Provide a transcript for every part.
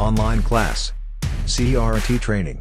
Online class. CRT training.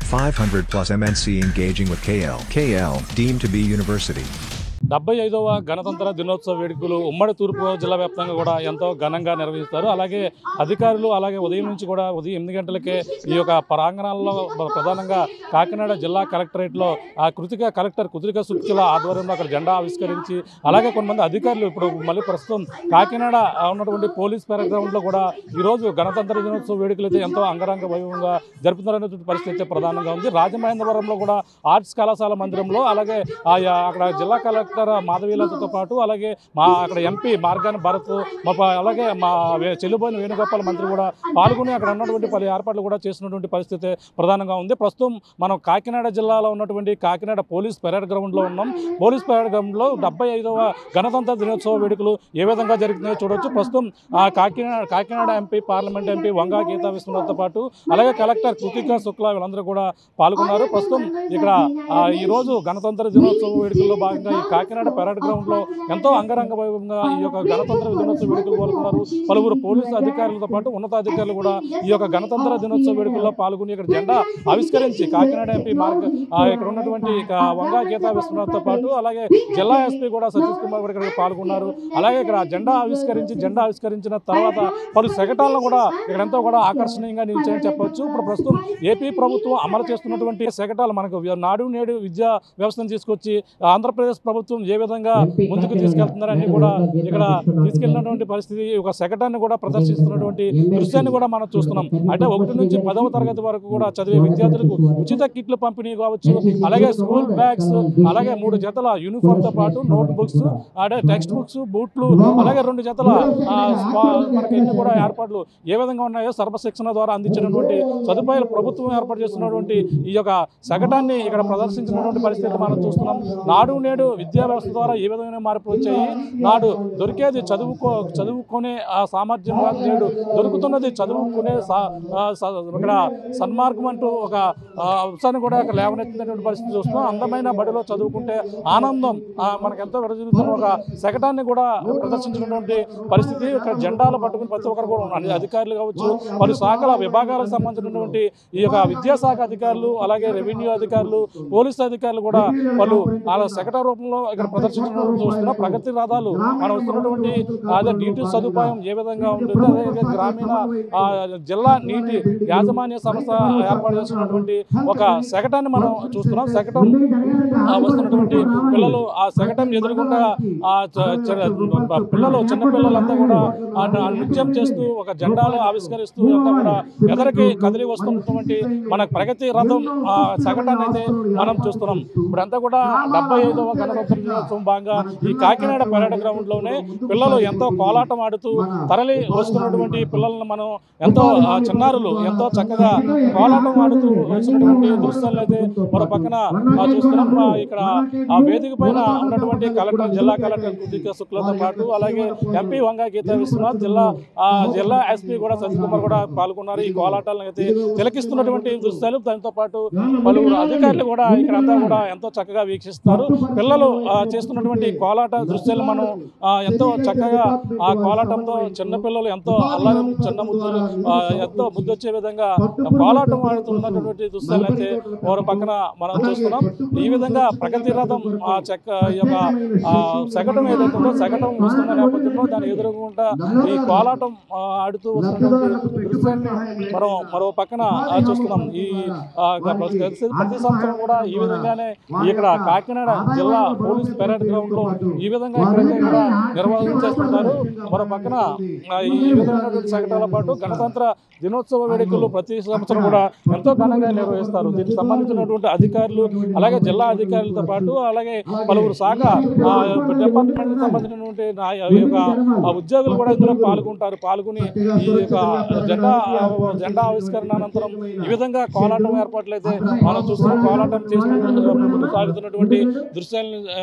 500 plus MNC engaging with KL. KL deemed to be university. డెబ్బై ఐదవ గణతంత్ర దినోత్సవ వేడుకలు ఉమ్మడి తూర్పు జిల్లా వ్యాప్తంగా కూడా ఎంతో ఘనంగా నిర్వహిస్తారు అలాగే అధికారులు అలాగే ఉదయం నుంచి కూడా ఉదయం ఎనిమిది గంటలకే ఈ యొక్క ప్రాంగణాల్లో ప్ర- ప్రధానంగా కాకినాడ జిల్లా కలెక్టరేట్లో ఆ కృతిక కలెక్టర్ కుతిక సుఖ్యుల ఆధ్వర్యంలో అక్కడ జెండా ఆవిష్కరించి అలాగే కొంతమంది అధికారులు ఇప్పుడు మళ్ళీ ప్రస్తుతం కాకినాడ ఉన్నటువంటి పోలీస్ గ్రౌండ్లో కూడా ఈరోజు గణతంత్ర దినోత్సవ వేడుకలు అయితే ఎంతో అంగరంగ వైభవంగా జరుపుతున్నారనేటువంటి పరిస్థితి అయితే ప్రధానంగా ఉంది రాజమహేంద్రవరంలో కూడా ఆర్ట్స్ కళాశాల మందిరంలో అలాగే ఆ యా- అక్కడ జిల్లా కలెక్టర్ మాధవీలతతో పాటు అలాగే మా అక్కడ ఎంపీ మార్గాని భరత్ మా ప- అలాగే మా వే- చెల్లుబోయిన వేణుగోపాల్ మంత్రి కూడా పాల్గొని అక్కడ ఉన్నటువంటి పలు ఏర్పాట్లు కూడా చేసినటువంటి పరిస్థితి ప్రధానంగా ఉంది ప్రస్తుతం మనం కాకినాడ జిల్లాలో ఉన్నటువంటి కాకినాడ పోలీస్ పెరేడ్ గ్రౌండ్లో ఉన్నాం పోలీస్ పెరేడ్ గ్రౌండ్లో డెబ్బై ఐదవ గణతంత్ర దినోత్సవ వేడుకలు ఏ విధంగా జరుగుతున్నాయో చూడొచ్చు ప్రస్తుతం ఆ Kakinada Kakinada MP parliament MP Vanga Geetha విశ్వనాథ్తో పాటు అలాగే కలెక్టర్ కృతికా శుక్లా వీళ్ళందరూ కూడా పాల్గొన్నారు ప్రస్తుతం ఇక్కడ ఆ, ఈ రోజు గణతంత్ర దినోత్సవ వేడుకల్లో భాగంగా ఈ కాకినాడ పెరేడ్ గ్రౌండ్ లో ఎంతో అంగరంగ వైభవంగా ఈ యొక్క గణతంత్ర దినోత్సవ వేడుకలు పాల్గొన్నారు పలువురు పోలీసు అధికారులతో పాటు ఉన్నతాధికారులు కూడా ఈ యొక్క గణతంత్ర దినోత్సవ వేడుకల్లో పాల్గొని ఇక్కడ జెండా ఆవిష్కరించి కాకినాడ ఎంపీ మార్గ ఆ, ఇక్కడ ఉన్నటువంటి ఇక వంగా గీతా విశ్వనాథ్తో పాటు అలాగే జిల్లా ఎస్పీ కూడా సతీష్ కుమార్ కూడా ఇక్కడ పాల్గొన్నారు అలాగే ఇక్కడ జెండా ఆవిష్కరించి జెండా ఆవిష్కరించిన తర్వాత పలు శకటాలను కూడా ఇక్కడ ఎంతో కూడా ఆకర్షణీయంగా నిలిచాయని చెప్పొచ్చు ఇప్పుడు ప్రస్తుతం ఏపీ ప్రభుత్వం అమలు చేస్తున్నటువంటి శకటాలు మనకు వి- నాడు నేడు విద్యా వ్యవస్థను తీసుకొచ్చి ఆంధ్రప్రదేశ్ ప్రభుత్వం ఏ విధంగా ముందుకు తీసుకెళ్తున్నారని కూడా ఇక్కడ తీసుకెళ్ళినటువంటి పరిస్థితి ఒక శకటాన్ని కూడా ప్రదర్శిస్తున్నటువంటి దృశ్యాన్ని కూడా మనం చూస్తున్నాం అంటే ఒకటి నుంచి పదవ తరగతి వరకు కూడా చదివే విద్యార్థులకు ఉచిత కిట్లు పంపిణీ కావచ్చు అలాగే స్కూల్ బ్యాగ్స్ అలాగే మూడు జతల యూనిఫామ్ తో పాటు నోట్ బుక్స్ అంటే టెక్స్ట్ బుక్స్ బూట్లు అలాగే రెండు జతల ఆ, స్పా- మనకి ఇన్ని కూడా ఏర్పాట్లు ఏ విధంగా ఉన్నాయో సర్వశిక్షణ ద్వారా అందించినటువంటి సదుపాయాలు ప్రభుత్వం ఏర్పాటు చేస్తున్నటువంటి ఈ యొక్క శకటాన్ని ఇక్కడ ప్రదర్శించినటువంటి పరిస్థితి మనం చూస్తున్నాం నాడు నేడు విద్యా వ్యవస్థ ద్వారా ఏ విధమైన మార్పులు వచ్చాయి నాడు దొరికేది చదువుకో చదువుకునే ఆ సామర్థ్యం కాదు నేడు దొరుకుతున్నది చదువుకునే సా- ఆ, స- ఇక్కడ సన్మార్గం అంటూ ఒక ఆ, అంశాన్ని కూడా ఇక్కడ లేవనెత్తినటువంటి పరిస్థితి చూస్తున్నాం అందమైన బడిలో చదువుకుంటే ఆనందం ఆ, మనకెంతో విడజరుగుతున్న ఒక శకటాన్ని కూడా ప్రదర్శించినటువంటి పరిస్థితి ఇక్కడ జెండాలు పట్టుకుని ప్రతి ఒక్కరు కూడా ఉన్నారు. అధికారులు కావచ్చు పలు శాఖల విభాగాలకు సంబంధించినటువంటి ఈ యొక్క విద్యాశాఖ అధికారులు అలాగే రెవెన్యూ అధికారులు పోలీసు అధికారులు కూడా వాళ్ళు వాళ్ళ శకట రూపంలో ఇక్కడ ప్రదర్శించడం చూస్తున్నాం ప్రగతి రథాలు మనం వస్తున్నటువంటి అదే నీటి సదుపాయం ఏ విధంగా ఉంటుంది అదే గ్రామీణ ఆ, జిల్లా నీటి యాజమాన్య సంస్థ ఏర్పాటు చేస్తున్నటువంటి ఒక శకటాన్ని మనం చూస్తున్నాం శకటం ఆ, వస్తున్నటువంటి పిల్లలు ఆ శకటం ఎదురుకుండా ఆ చ- చ- పిల్లలు చిన్న పిల్లలంతా కూడా ఆ న- నృత్యం చేస్తూ ఒక జెండాలు ఆవిష్కరిస్తూ అంతా కూడా ఎదరికి కదిలి వస్తున్నటువంటి మన ప్రగతి రథం ఆ శకటాన్ని అయితే మనం చూస్తున్నాం ఇప్పుడంతా కూడా డెబ్బై ఐదవ గణతంత్ర దినోత్సవం భాగంగా ఈ కాకినాడ పర్యాటక గ్రౌండ్ లోనే పిల్లలు ఎంతో కోలాటం ఆడుతూ తరలి వస్తున్నటువంటి పిల్లలను మనం ఎంతో ఆ, చిన్నారులు ఎంతో చక్కగా కోలాటం ఆడుతూ వచ్చినటువంటి దృశ్యాలను అయితే మరో పక్కన ఆ, చూస్తున్నాం ఆ, ఇక్కడ ఆ వేదిక పైన ఉన్నటువంటి కలెక్టర్ జిల్లా కలెక్టర్ కుదిక శుక్లతో పాటు అలాగే ఎంపీ వంగా గీతా విశ్వనాథ్ జిల్లా ఆ, జిల్లా ఎస్పీ కూడా సతీష్ కుమార్ కూడా పాల్గొన్నారు ఈ కోలాటాలను అయితే తిలకిస్తున్నటువంటి దృశ్యాలు దాంతో పాటు పలువురు అధికారులు కూడా ఇక్కడ అంతా కూడా ఎంతో చక్కగా వీక్షిస్తున్నారు పిల్లలు ఆ, చేస్తున్నటువంటి కోలాట దృశ్యాలు మనం ఆ, ఎంతో చక్కగా ఆ కోలాటంతో చిన్న పిల్లలు ఎంతో అల్లరి చిన్న ముద్దులు ఆ, ఎంతో ముద్దొచ్చే విధంగా కోలాటం ఆడుతున్నటువంటి దృశ్యాలు అయితే మరో పక్కన మనం చూస్తున్నాం ఈ విధంగా ప్రగతి రథం ఆ చెక్క ఈ యొక్క ఆ, శకటం ఏదైతే ఉందో శకటం వస్తున్న నేపథ్యంలో దాని ఎదురుగుంటా ఈ కోలాటం ఆ, ఆడుతూ వస్తున్నటువంటి దృశ్యాన్ని మనం మరో పక్కన ఆ, చూస్తున్నాం ఈ ఆ, ప్రతి ప్రతి సంవత్సరం కూడా ఈ విధంగానే ఇక్కడ కాకినాడ జిల్లా పోలీస్ పెరేడ్ గ్రౌండ్ లో ఈ విధంగా ఇక్కడైతే కూడా నిర్వహణ చేస్తుంటారు మరో పక్కన ఆ, ఈ విధమైనటువంటి సంఘటనల పాటు గణతంత్ర దినోత్సవ వేడుకలు ప్రతి సంవత్సరం కూడా ఎంతో ఘనంగా నిర్వహిస్తారు దీనికి సంబంధించినటువంటి అధికారులు అలాగే జిల్లా అధికారులతో పాటు అలాగే పలువురు శాఖ ఆ, డిపార్ట్మెంట్ సంబంధించినటువంటి నా- ఈ యొక్క ఆ, ఉద్యోగులు కూడా ఇందులో పాల్గొంటారు పాల్గొని ఈ యొక్క జెండా జెండా ఆవిష్కరణ అనంతరం ఈ విధంగా కోలాటం ఏర్పాట్లు అయితే మనం చూస్తున్నాం కోలాటం చేస్తూ ముందుకు సాగుతున్నటువంటి దృశ్యాలను ఆ,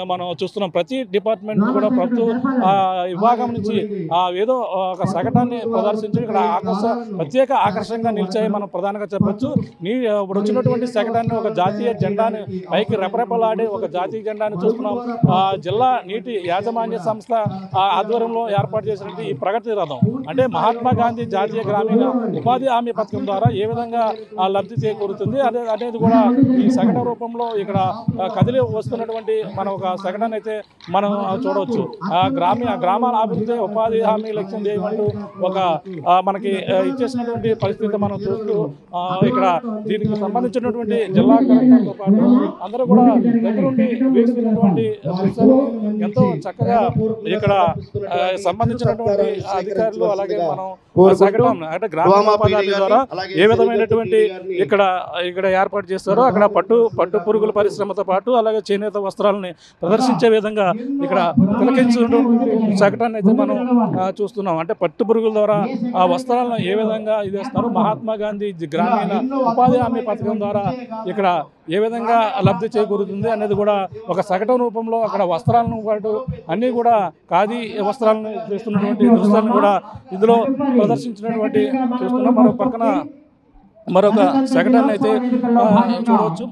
మనం చూస్తున్నాం ప్రతి డిపార్ట్మెంట్ కూడా ప్రభుత్వ ఆ, విభాగం నుంచి ఆ, ఏదో ఒక శకటాన్ని ప్రదర్శించి ఇక్కడ ఆకర్ష ప్రత్యేక ఆకర్షణగా నిలిచాయి మనం ప్రధానంగా చెప్పొచ్చు నీ ఇప్పుడు వచ్చినటువంటి శకటాన్ని ఒక జాతీయ జెండాని పైకి రెపరెపలాడే ఒక జాతీయ జెండాని చూస్తున్నాం ఆ, జిల్లా నీటి యాజమాన్య సంస్థ ఆ, ఆధ్వర్యంలో ఏర్పాటు చేసినటువంటి ఈ ప్రగతి రథం అంటే మహాత్మా గాంధీ జాతీయ గ్రామీణ ఉపాధి హామీ పథకం ద్వారా ఏ విధంగా ఆ, లబ్ధి చేకూరుతుంది అదే అనేది కూడా ఈ సగట రూపంలో ఇక్కడ ఆ, కదిలి వస్తున్నటువంటి మన ఒక సగటాన్ని అయితే మనం చూడవచ్చు ఆ గ్రామీణ గ్రామాల అభివృద్ధి ఉపాధి హామీ లక్ష్యం చేయమంటూ ఒక ఆ, మనకి ఆ, ఇచ్చేసినటువంటి పరిస్థితి మనం చూస్తూ ఆ, ఇక్కడ దీనికి సంబంధించినటువంటి జిల్లా కలెక్టర్తో పాటు అందరూ కూడా దగ్గరుండి వీక్షిస్తున్నటువంటి దృశ్యాలు ఎంతో చక్కగా ఇక్కడ ఆ, సంబంధించినటువంటి అధికారులు అలాగే మనం సగటం అంటే గ్రామీణ ఉపాధి హామీ ద్వారా ఏ విధమైనటువంటి ఇక్కడ ఇక్కడ ఏర్పాటు చేస్తారో అక్కడ పట్టు పట్టు పురుగుల పరిశ్రమతో పాటు అలాగే చేనేత వస్త్రాలని ప్రదర్శించే విధంగా ఇక్కడ తిలకించినటువంటి శకటాన్ని అయితే మనం ఆ, చూస్తున్నాం అంటే పట్టు పురుగుల ద్వారా ఆ వస్త్రాలను ఏ విధంగా ఇది వేస్తున్నారు మహాత్మా గాంధీ జి- గ్రామీణ ఉపాధి హామీ పథకం ద్వారా ఇక్కడ ఏ విధంగా లబ్ధి చేకూరుతుంది అనేది కూడా ఒక సగటు రూపంలో అక్కడ వస్త్రాలను పాటు అన్నీ కూడా ఖాదీ వస్త్రాలను చేస్తున్నటువంటి దృశ్యాలను కూడా ఇందులో ప్రదర్శించినటువంటి చూస్తున్నాం మరో పక్కన మరొక శకటాన్ని అయితే ఆ, చూడవచ్చు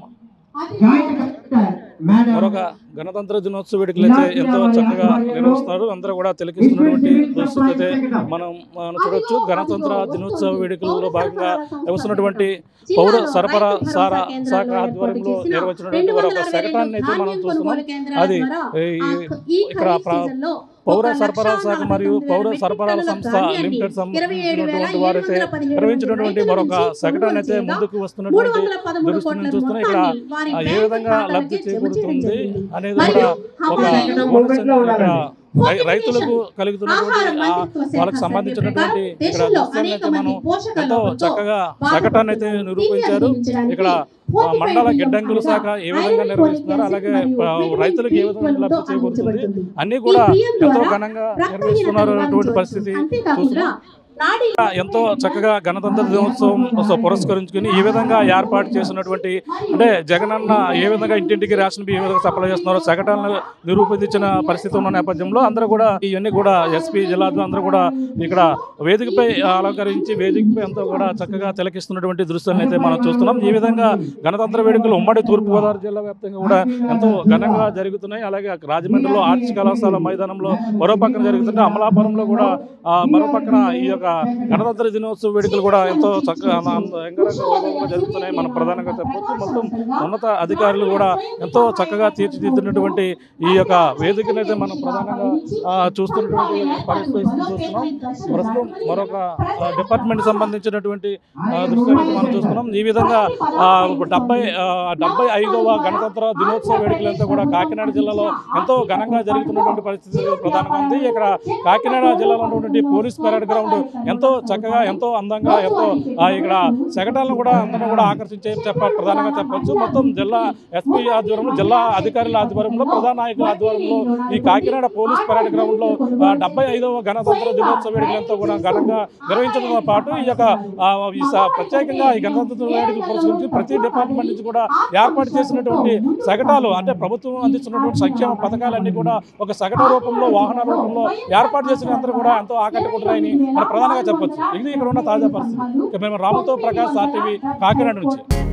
మరొక గణతంత్ర దినోత్సవ వేడుకలు అయితే ఎంతో చక్కగా నిర్వహిస్తున్నారు అందరూ కూడా తిలకిస్తున్నటువంటి దుస్థితి అయితే మనం మనం చూడొచ్చు గణతంత్ర దినోత్సవ వేడుకల్లో భాగంగా వస్తున్నటువంటి పౌర సరఫరా సారా శాఖ ఆధ్వర్యంలో నిర్వహించినటువంటి మరొక శకటాన్ని అయితే మనం చూస్తున్నాం అది ఈ- ఇక్కడ ప్ర- పౌర సరఫరా శాఖ మరియు పౌర సరఫరాల సంస్థ లిమిటెడ్ సంబంధించినటువంటి వారైతే నిర్వహించినటువంటి మరొక శకటాన్ని అయితే ముందుకు వస్తున్నటువంటి దురుస్తుని చూస్తున్నాం ఇక్కడ ఆ, ఏ విధంగా లబ్ధి చేకూరుతుంది అనేది కూడా ఒక ఇక్కడ రై- రైతులకు కలుగుతున్నటువంటి ఆ వాళ్ళకి సంబంధించినటువంటి ఇక్కడ దృశ్యాన్ని అయితే మనం ఎంతో చక్కగా శకటాన్ని అయితే నిరూపించారు ఇక్కడ ఆ, మండల గిడ్డంగుల శాఖ ఏ విధంగా నిర్వహిస్తున్నారు అలాగే ఆ, రైతులకు ఏ విధంగా లబ్ధి చేకూరుతుంది అన్ని కూడా ఎంతో ఘనంగా నిర్వహిస్తున్నారు అటువంటి పరిస్థితి చూస్తున్నాం ఎంతో చక్కగా గణతంత్ర దినోత్సవం సో పురస్కరించుకుని ఈ విధంగా ఏర్పాటు చేసినటువంటి అంటే జగనన్న ఏ విధంగా ఇంటింటికి రేషన్ బియ్యం ఏ విధంగా సప్లై చేస్తున్నారో సగటాలను నిరూపించిన పరిస్థితి ఉన్న నేపథ్యంలో అందరూ కూడా ఇవన్నీ కూడా ఎస్పీ జిల్లాలో అందరూ కూడా ఇక్కడ వేదికపై అలంకరించి వేదికపై అంతా కూడా చక్కగా తిలకిస్తున్నటువంటి దృశ్యాన్ని అయితే మనం చూస్తున్నాం ఈ విధంగా గణతంత్ర వేడుకలు ఉమ్మడి తూర్పుగోదావరి జిల్లా వ్యాప్తంగా కూడా ఎంతో ఘనంగా జరుగుతున్నాయి అలాగే రాజమండ్రిలో ఆర్ట్స్ కళాశాల మైదానంలో మరో పక్కన జరుగుతుంటే అమలాపురంలో కూడా ఆ, మరో పక్కన ఈ యొక్క గణతంత్ర దినోత్సవ వేడుకలు కూడా ఎంతో చక్కగా అన- అంద- అంగరంగ వైభవంగా జరుగుతున్నాయి మనం ప్రధానంగా చెప్పొచ్చు మొత్తం ఉన్నత అధికారులు కూడా ఎంతో చక్కగా తీర్చిదిద్దినటువంటి ఈ యొక్క వేదికనైతే మనం ప్రధానంగా ఆ, చూస్తున్నటువంటి పరిస్థితి చూస్తున్నాం ప్రస్తుతం మరొక ఆ, డిపార్ట్మెంట్ సంబంధించినటువంటి ఆ, దృశ్యాన్ని మనం చూస్తున్నాం ఈ విధంగా ఆ, డెబ్బై ఆ, డెబ్బై ఐదవ గణతంత్ర దినోత్సవ వేడుకలంతా కూడా కాకినాడ జిల్లాలో ఎంతో ఘనంగా జరుగుతున్నటువంటి పరిస్థితి ప్రధానంగా ఉంది ఇక్కడ కాకినాడ జిల్లాలో ఉన్నటువంటి పోలీస్ పెరేడ్ గ్రౌండ్ ఎంతో చక్కగా ఎంతో అందంగా ఎంతో ఆ, ఇక్కడ శకటాలను కూడా అందరూ కూడా ఆకర్షించే చెప్ప ప్రధానంగా చెప్పొచ్చు మొత్తం జిల్లా ఎస్పీ ఆధ్వర్యంలో జిల్లా అధికారుల ఆధ్వర్యంలో ప్రధాన నాయకుల ఆధ్వర్యంలో ఈ కాకినాడ పోలీస్ పెరేడ్ గ్రౌండ్ లో డెబ్బై ఐదవ గణతంత్ర దినోత్సవ వేడుకలంతా కూడా ఘనంగా నిర్వహించడంతో పాటు ఈ యొక్క ఆ, ఈ స- ప్రత్యేకంగా ఈ గణతంత్ర వేడుకలు పురస్కరించి ప్రతి డిపార్ట్మెంట్ నుంచి కూడా ఏర్పాటు చేసినటువంటి సగటాలు అంటే ప్రభుత్వం అందిస్తున్నటువంటి సంక్షేమ పథకాలన్నీ కూడా ఒక సగట రూపంలో వాహన రూపంలో ఏర్పాటు చేసిన అందరూ కూడా ఎంతో ఆకట్టుకుంటున్నాయని మనం ప్రధానంగా చెప్పొచ్చు ఇది ఇక్కడ ఉన్న తాజా పరిస్థితి ఇక మేము రామతో ప్రకాష్ ఆర్టీవీ కాకినాడ నుంచి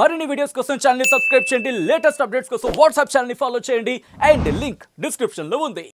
మరిన్ని వీడియోస్ కోసం ఛానల్ సబ్స్క్రైబ్ చేయండి లేటెస్ట్ అప్డేట్స్ కోసం వాట్సాప్ ఛానల్ ఫాలో చేయండి అండ్ లింక్ డిస్క్రిప్షన్ లో ఉంది